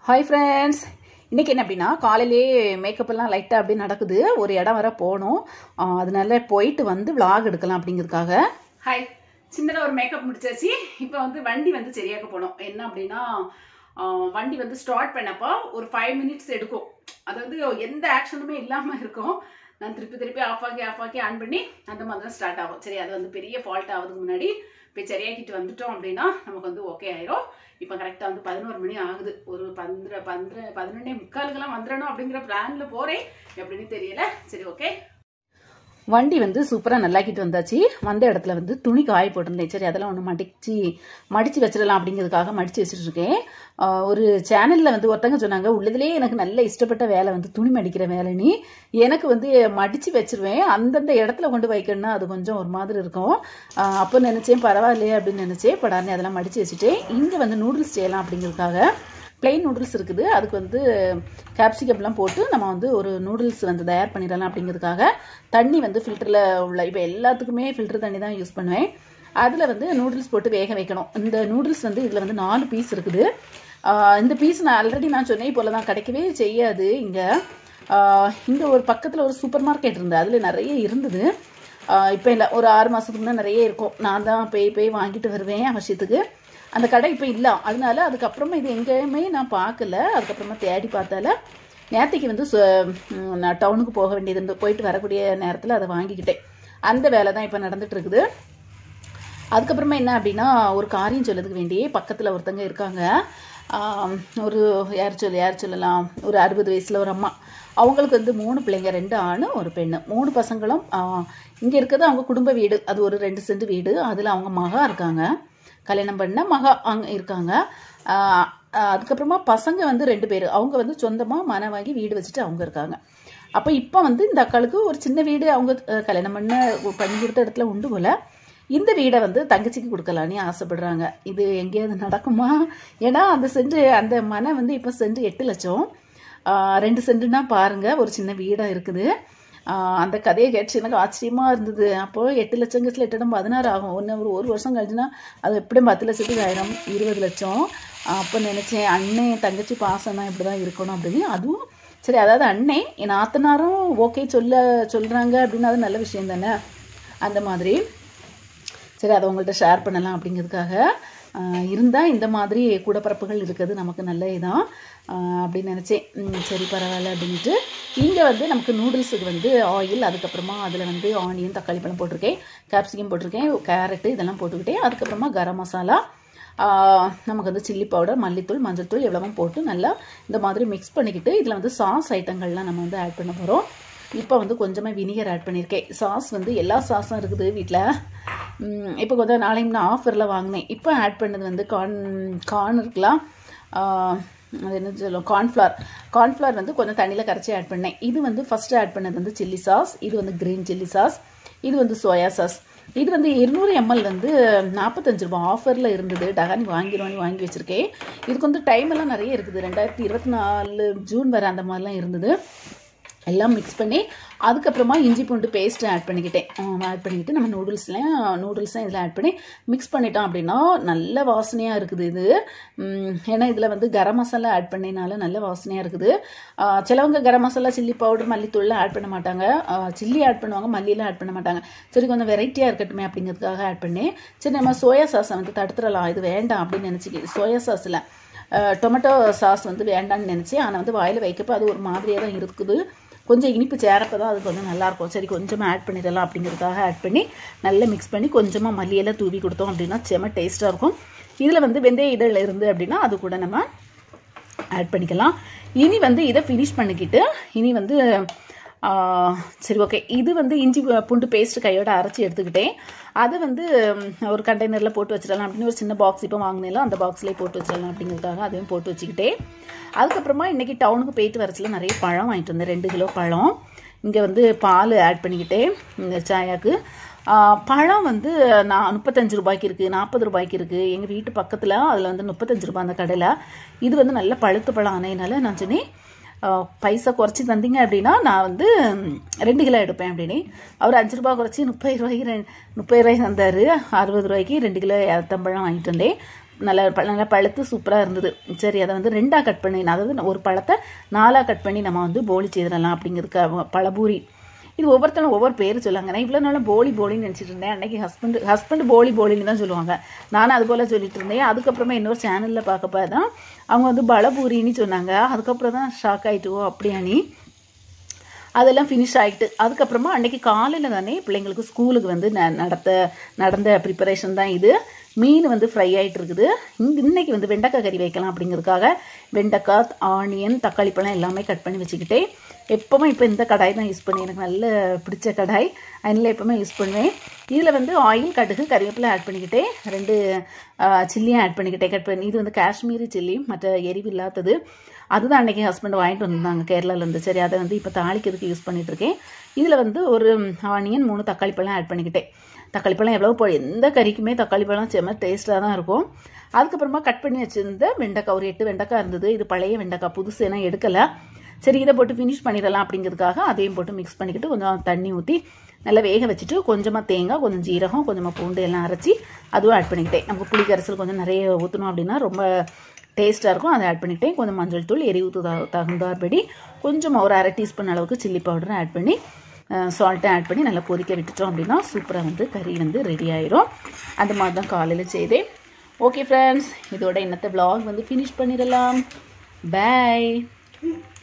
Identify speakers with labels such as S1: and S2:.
S1: hi friends இன்றைக்கி என்ன அப்படின்னா காலையிலே மேக்கப் எல்லாம் லைட்டாக அப்படியே நடக்குது ஒரு இடம் வர போகணும் ஆஹ் அதனால போயிட்டு வந்து vlog எடுக்கலாம் அப்படிங்கிறதுக்காக ஹாய் சின்னதாக ஒரு மேக்கப் முடிச்சாச்சு இப்போ வந்து வண்டி வந்து சரியாக்க போனோம் என்ன அப்படின்னா ஆஹ் வண்டி வந்து ஸ்டார்ட் பண்ணப்போ ஒரு ஃபைவ் மினிட்ஸ் எடுக்கும் அதாவது எந்த ஆக்ஷனுமே இல்லாமல் இருக்கும் நான் திருப்பி திருப்பி ஆஃப் ஆக்கி ஆஃப் ஆக்கி ஆன் பண்ணி அந்த மாதிரி தான் ஸ்டார்ட் ஆகும் சரி அது வந்து பெரிய ஃபால்ட் ஆகுதுக்கு முன்னாடி போய் சரியாக்கிட்டு வந்துட்டோம் அப்படின்னா நமக்கு வந்து ஓகே ஆயிரும் இப்போ கரெக்டாக வந்து பதினோரு மணி ஆகுது ஒரு பந்திர பந்திர பதினொன்னே முக்காலுக்கெல்லாம் வந்துடணும் அப்படிங்கிற பிளானில் போகிறேன் எப்படின்னு தெரியல சரி ஓகே வண்டி வந்து சூப்பராக நல்லாக்கிட்டு வந்தாச்சு வந்த இடத்துல வந்து துணி காய போட்டிருந்தேன் சரி அதெல்லாம் ஒன்று மடிச்சு மடித்து வச்சிடலாம் அப்படிங்கிறதுக்காக மடித்து வச்சுட்டு இருக்கேன் ஆஹ் ஒரு சேனலில் வந்து ஒருத்தங்க சொன்னாங்க உள்ளதுலேயே எனக்கு நல்ல இஷ்டப்பட்ட வேலை வந்து துணி மடிக்கிற வேலைன்னு எனக்கு வந்து மடித்து வச்சிருவேன் அந்தந்த இடத்துல கொண்டு வைக்கணும்னா அது கொஞ்சம் ஒரு மாதிரி இருக்கும் ஆஹ் அப்போ நினச்சேன் பரவாயில்லையே அப்படின்னு நினச்சேன் படானே அதெல்லாம் மடித்து வச்சுட்டேன் இங்கே வந்து நூடுல்ஸ் செய்யலாம் அப்படிங்கிறதுக்காக plain நூடுல்ஸ் இருக்குது அதுக்கு வந்து கேப்சிகம்லாம் போட்டு நம்ம வந்து ஒரு நூடுல்ஸ் வந்து தயார் பண்ணிடலாம் அப்படிங்கிறதுக்காக தண்ணி வந்து ஃபில்டரில் உள்ள இப்போ எல்லாத்துக்குமே ஃபில்டர் தண்ணி தான் யூஸ் பண்ணுவேன் அதில் வந்து நூடுல்ஸ் போட்டு வேக வைக்கணும் இந்த நூடுல்ஸ் வந்து இதில் வந்து நாலு பீஸ் இருக்குது ஆஹ் இந்த பீஸ் நான் ஆல்ரெடி நான் சொன்னேன் போல தான் கிடைக்கவே செய்யாது இங்கே இங்கே ஒரு பக்கத்தில் ஒரு சூப்பர் மார்க்கெட் இருந்தது அதில் நிறைய இருந்தது இப்போ இல்லை ஒரு ஆறு மாதத்துக்கு முன்னே நிறைய இருக்கும் நான் தான் போய் போய் வாங்கிட்டு வருவேன் அவசியத்துக்கு அந்த கடை இப்போ இல்லை அதனால அதுக்கப்புறமா இது எங்கேயுமே நான் பார்க்கல அதுக்கப்புறமா தேடி பார்த்தால நேற்றுக்கு வந்து சு- ம், நான் டவுனுக்கு போக வேண்டியது இருந்து போயிட்டு வரக்கூடிய நேரத்தில் அதை வாங்கிக்கிட்டேன் அந்த வேலை தான் இப்போ நடந்துட்டு இருக்குது அதுக்கப்புறமா என்ன அப்படின்னா ஒரு காரியம் சொல்லதுக்கு வேண்டியே பக்கத்தில் ஒருத்தங்க இருக்காங்க ஆம், ஒரு யார் சொல்ல யார் சொல்லலாம் ஒரு அறுபது வயசில் ஒரு அம்மா அவங்களுக்கு வந்து மூணு பிள்ளைங்க ரெண்டு ஆண் ஒரு பெண்ணு மூணு பசங்களும் இங்கே இருக்கிறது அவங்க குடும்ப வீடு அது ஒரு ரெண்டு சென்ட் வீடு அதில் அவங்க மகா இருக்காங்க கல்யாணம் பண்ண மகா அங்கே இருக்காங்க ஆஹ், ஆஹ், அதுக்கப்புறமா பசங்க வந்து ரெண்டு பேர் அவங்க வந்து சொந்தமாக மனை வாங்கி வீடு வச்சுட்டு அவங்க இருக்காங்க அப்போ இப்போ வந்து இந்த அக்காளுக்கு ஒரு சின்ன வீடு அவங்க அஹ், கல்யாணம் பண்ண பண்ணி கொடுத்த இடத்துல உண்டு போல இந்த வீடை வந்து தங்கச்சிக்கு கொடுக்கலான்னு ஆசைப்படுறாங்க இது எங்கேயாவது நடக்குமா ஏன்னா அந்த சென்ட் அந்த மனை வந்து இப்போ சென்ட் எட்டு லட்சம் ஆஹ், ரெண்டு சென்ட்டுனா பாருங்க ஒரு சின்ன வீடாக இருக்குது ஆஹ், அந்த கதையை கேட்டு எனக்கு ஆச்சரியமாக இருந்தது அப்போது எட்டு லட்சம் கழிச்சு எட்டு இடம் பதினாறு ஆகும் ஒன்று ஒரு ஒரு வருஷம் கழிச்சுன்னா அது எப்படியும் பத்து லட்சத்துக்கு ஆயிரம் இருபது லட்சம் அப்போ நினச்சேன் அண்ணன் தங்கச்சி பாசம்னா இப்படி தான் இருக்கணும் அப்படின்னு அதுவும் சரி அதாவது அண்ணே என் நாத்தனாரும் ஓகே சொல்ல சொல்கிறாங்க அப்படின்னு அது நல்ல விஷயம் தானே அந்த மாதிரி சரி அதை உங்கள்கிட்ட ஷேர் பண்ணலாம் அப்படிங்கிறதுக்காக இருந்தால் இந்த மாதிரி கூடப்பரப்புகள் இருக்கிறது நமக்கு நல்ல இதான் ஆஹ் அப்படின்னு நினச்சேன் ம், சரி பரவாயில்ல அப்படின்ட்டு இங்கே வந்து நமக்கு நூடுல்ஸுக்கு வந்து ஆயில் அதுக்கப்புறமா அதில் வந்து ஆனியன் தக்காளி பழம் போட்டிருக்கேன் கேப்சிகம் போட்டிருக்கேன் கேரட்டு இதெல்லாம் போட்டுக்கிட்டேன் அதுக்கப்புறமா கரம் மசாலா ஆஹ் நமக்கு வந்து சில்லி பவுடர் மல்லித்தூள் மஞ்சள் தூள் எவ்வளவும் போட்டு நல்லா இந்த மாதிரி மிக்ஸ் பண்ணிக்கிட்டு இதில் வந்து சாஸ் ஐட்டங்கள்லாம் நம்ம வந்து ஆட் பண்ண போகிறோம் இப்போ வந்து கொஞ்சமாக வினிகர் ஆட் பண்ணியிருக்கேன் சாஸ் வந்து எல்லா சாஸும் இருக்குது வீட்டில் இப்போ கொஞ்சம் நாளைக்கு நான் ஆஃபரில் வாங்கினேன் இப்போ ஆட் பண்ணது வந்து கார்ன் கார்ன் இருக்கலாம் ஆஹ் அது என்ன சொல்லுவோம் கார்ன்ஃப்ளவர் கார்ன்ஃப்ளவர் வந்து கொஞ்சம் தண்ணியில் கரைச்சி ஆட் பண்ணேன் இது வந்து ஃபஸ்ட்டு ஆட் பண்ணது வந்து சில்லி சாஸ் இது வந்து க்ரீன் சில்லி சாஸ் இது வந்து சோயா சாஸ் இது வந்து இருநூறு எம்எல் வந்து நாற்பத்தஞ்சு ரூபாய் ஆஃபரில் இருந்தது டகானி வாங்கிடுவானி வாங்கி வச்சுருக்கேன் இதுக்கு வந்து டைம் எல்லாம் நிறைய இருக்குது ரெண்டாயிரத்தி இருபத்தி நாலு ஜூன் வரை அந்த மாதிரிலாம் இருந்தது எல்லாம் மிக்ஸ் பண்ணி அதுக்கப்புறமா இஞ்சி பூண்டு பேஸ்ட் ஆட் பண்ணிக்கிட்டேன் ஆட் பண்ணிக்கிட்டு நம்ம நூடுல்ஸ்லாம் நூடுல்ஸும் இதில் ஆட் பண்ணி மிக்ஸ் பண்ணிட்டோம் அப்படின்னா நல்ல வாசனையாக இருக்குது இது உம், ஏன்னா இதில் வந்து கரம் மசாலா ஆட் பண்ணினால நல்ல வாசனையாக இருக்குது ஆஹ், சிலவங்க கரம் மசாலா சில்லி பவுடர் மல்லித்தூள்லாம் ஆட் பண்ண மாட்டாங்க சில்லி ஆட் பண்ணுவாங்க மல்லியெல்லாம் ஆட் பண்ண மாட்டாங்க சரி கொஞ்சம் வெரைட்டியாக இருக்கட்டுமே அப்படிங்கிறதுக்காக ஆட் பண்ணி சரி நம்ம சோயா சாஸை வந்து தடுத்துடலாம் இது வேண்டாம் அப்படின்னு நினச்சிக்கி சோயா சாஸில் டொமேட்டோ சாஸ் வந்து வேண்டாம்னு நினச்சேன் ஆனால் வந்து வாயில் வைக்கப்போ அது ஒரு மாதிரியாக தான் இருக்குது கொஞ்சம் இனிப்பு சேரப்போ தான் அது கொஞ்சம் நல்லாயிருக்கும் சரி கொஞ்சமாக ஆட் பண்ணிடலாம் அப்படிங்கிறதுக்காக ஆட் பண்ணி நல்லா மிக்ஸ் பண்ணி கொஞ்சமாக மல்லியெல்லாம் தூவி கொடுத்தோம் அப்படின்னா செம டேஸ்ட்டாக இருக்கும் இதில் வந்து வெந்தய இதழ் இருந்து அப்படின்னா அது கூட நம்ம ஆட் பண்ணிக்கலாம் இனி வந்து இதை ஃபினிஷ் பண்ணிக்கிட்டு இனி வந்து ஆ, சரி ஓகே இது வந்து இஞ்சி பூண்டு பேஸ்ட் கையோட அரைச்சி எடுத்துக்கிட்டேன் அதை வந்து ம், ஒரு கண்டெய்னரில் போட்டு வச்சிடலாம் அப்படின்னு ஒரு சின்ன பாக்ஸ் இப்போ வாங்கினேன் அந்த பாக்ஸ்லேயே போட்டு வச்சிடலாம் அப்படிங்கிறதுக்காக அதையும் போட்டு வச்சுக்கிட்டேன் அதுக்கப்புறமா இன்றைக்கி டவுனுக்கு போயிட்டு வரச்சில நிறைய பழம் வாங்கிட்டு வந்தேன் ரெண்டு கிலோ பழம் இங்கே வந்து பால் ஆட் பண்ணிக்கிட்டேன் இந்த சாயாக்கு ஆ, பழம் வந்து நான் முப்பத்தஞ்சு ரூபாய்க்கு இருக்குது நாற்பது ரூபாய்க்கு இருக்குது எங்கள் வீட்டு பக்கத்தில் அதில் வந்து முப்பத்தஞ்சு ரூபாய் அந்த கடையில் இது வந்து நல்ல பழுத்த பழம் ஆனதுனால நான் சொன்னேன் அஹ், பைசா குறைச்சி தந்தீங்க அப்படின்னா நான் வந்து ம், ரெண்டு கிலோ எடுப்பேன் அப்படின்னு அவர் அஞ்சு ரூபா குறைச்சி முப்பது ரூபாய்க்கு ரெண்டு முப்பது ரூபாய்க்கு தந்தார் அறுபது ரூபாய்க்கு ரெண்டு கிலோ தம்பழம் வாங்கிட்டு வந்தேன் நல்லா ப- நல்லா பழுத்து சூப்பராக இருந்தது சரி அதை வந்து ரெண்டாக கட் பண்ணி அதாவது ஒரு பழத்தை நாலாக கட் பண்ணி நம்ம வந்து போலி செய்திடலாம் அப்படிங்கிறதுக்கு பழபூரி இது ஒவ்வொருத்தரும் ஒவ்வொரு பேர் சொல்லுவாங்க நான் இவ்வளோ நாளும் போலி போலின்னு நினச்சிட்டு இருந்தேன் அன்னைக்கு ஹஸ்பண்ட் ஹஸ்பண்ட் போலி போலின்னு தான் சொல்லுவாங்க நானும் அது போல் சொல்லிட்டு இருந்தேன் அதுக்கப்புறமா இன்னொரு சேனலில் பார்க்கப்ப தான் அவங்க வந்து பலபூரின்னு சொன்னாங்க அதுக்கப்புறம் தான் ஷாக் ஆகிட்டுவோ அப்படியானி அதெல்லாம் ஃபினிஷ் ஆகிட்டு அதுக்கப்புறமா அன்னைக்கு காலையில் தானே பிள்ளைங்களுக்கு ஸ்கூலுக்கு வந்து ந நடத்த நடந்த ப்ரிப்பரேஷன் தான் இது மீன் வந்து ஃப்ரை ஆகிட்டு இருக்குது இங்க இன்னைக்கு வந்து வெண்டைக்காய் கறி வைக்கலாம் அப்படிங்கிறதுக்காக வெண்டைக்காய் ஆனியன் தக்காளி பழம் எல்லாமே கட் பண்ணி வச்சுக்கிட்டேன் எப்போவுமே இப்போ இந்த கடாய் தான் யூஸ் பண்ணி எனக்கு நல்ல பிடிச்ச கடாய் அதனால் எப்போவுமே யூஸ் பண்ணுவேன் இதில் வந்து ஆயில் கடுகு கறிவேப்பிலை ஆட் பண்ணிக்கிட்டேன் ரெண்டு சில்லியும் ஆட் பண்ணிக்கிட்டேன் கட் பண்ணி இது வந்து காஷ்மீரி சில்லி மற்ற எரிவு இல்லாதது அதுதான் அன்றைக்கி ஹஸ்பண்ட் வாங்கிட்டு வந்திருந்தாங்க கேரளாலேருந்து சரி அதை வந்து இப்போ தாளிக்கிறதுக்கு யூஸ் பண்ணிட்டு இருக்கேன் இதில் வந்து ஒரு ஆனியன் மூணு தக்காளி பழம் ஆட் பண்ணிக்கிட்டேன் தக்காளி பழம் எவ்வளோ போ எந்த கறிக்குமே தக்காளி பழம் செம்ம டேஸ்ட்டாக தான் இருக்கும் அதுக்கப்புறமா கட் பண்ணி வச்சுருந்த வெண்டைக்காய் ஒரு எட்டு வெண்டைக்காய் இருந்தது இது பழைய வெண்டைக்காய் புதுசு ஏன்னா எடுக்கலை சரி இதை போட்டு ஃபினிஷ் பண்ணிடலாம் அப்படிங்கிறதுக்காக அதையும் போட்டு மிக்ஸ் பண்ணிக்கிட்டு கொஞ்சம் தண்ணி ஊற்றி நல்லா வேக வச்சுட்டு கொஞ்சமாக தேங்காய் கொஞ்சம் ஜீரகம் கொஞ்சமாக பூண்டு எல்லாம் அரைச்சி அதுவும் ஆட் பண்ணிக்கிட்டேன் நமக்கு புளி கரைசல் கொஞ்சம் நிறைய ஊற்றணும் அப்படின்னா ரொம்ப டேஸ்ட்டாக இருக்கும் அதை ஆட் பண்ணிக்கிட்டேன் கொஞ்சம் மஞ்சள் தூள் எரிவுத்து தகுந்தாற்படி கொஞ்சம் ஒரு அரை டீஸ்பூன் அளவுக்கு சில்லி பவுடரை ஆட் பண்ணி சால்ட்டை ஆட் பண்ணி நல்லா கொதிக்க விட்டுட்டோம் அப்படின்னா சூப்பராக வந்து கறி வந்து ரெடி ஆயிரும் அந்த மாதிரி தான் காலையில் செய்தேன் ஓகே ஃப்ரெண்ட்ஸ் இதோட இன்னத்தை vlog வந்து ஃபினிஷ் பண்ணிடலாம் பை